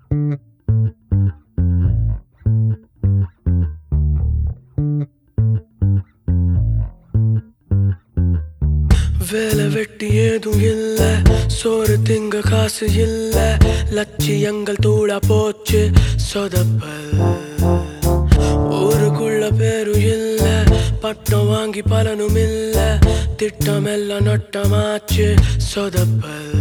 வேலை வெட்டி ஏதும் இல்ல சோறு திங்க காசு இல்ல லட்சியங்கள் தூளா போச்சு சொதப்பல் ஊருக்குள்ள பேரும் இல்ல பட்டம் வாங்கி பலனும் இல்ல திட்டம் எல்லாம் நட்டமாச்சு சொதப்பல்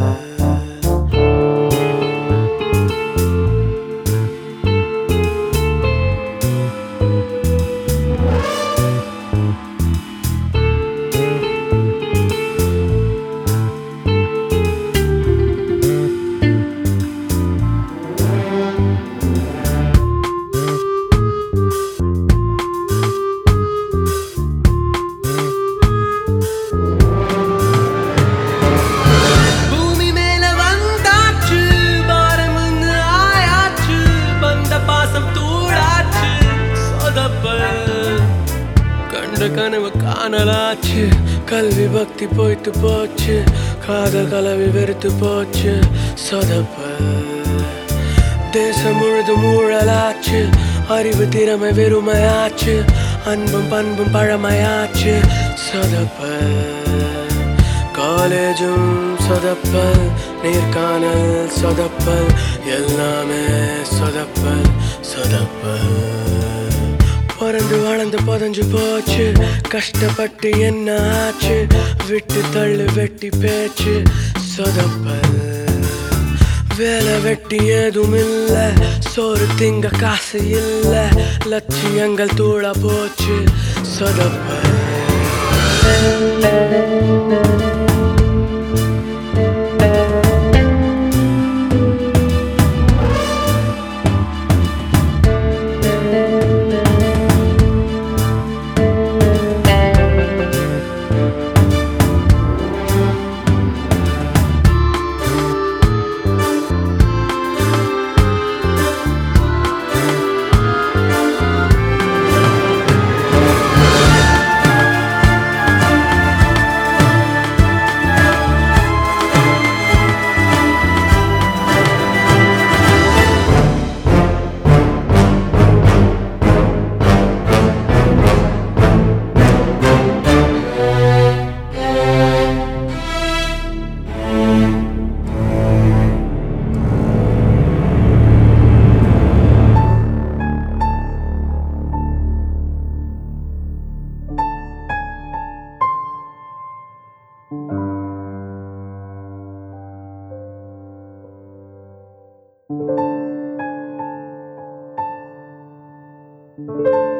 பூமி மேல வந்தாச்சு பாரம்னு ஆயாச்சு வந்த பாசம் தூளாச்சு சொதப்பல் கண்ட கனவு காணலாச்சு கல்வி பக்தி போய்த்து போச்சு காதல் கலவி வெறுத்து போச்சு சொதப்பல் தேசம் முழுதும் ஊழலாச்சு அறிவு திறமை வெறுமையாச்சு அன்பும் பண்பும் பழமையாச்சு சொதப்பல் காலேஜும் சொதப்பல் நேர்காணல் சொதப்பல் எல்லாமே சொதப்பல் சொதப்பல் பிறந்து வளர்ந்து புதஞ்சு போச்சு கஷ்டப்பட்டு என்ன ஆச்சு விட்டு தள்ளு வெட்டி பேச்சு சொதப்பல் வேலை வெட்டி ஏதும் இல்ல சோறு திங்க காசு இல்ல லட்சியங்கள் தூளா போச்சு சொதப்பல் thank you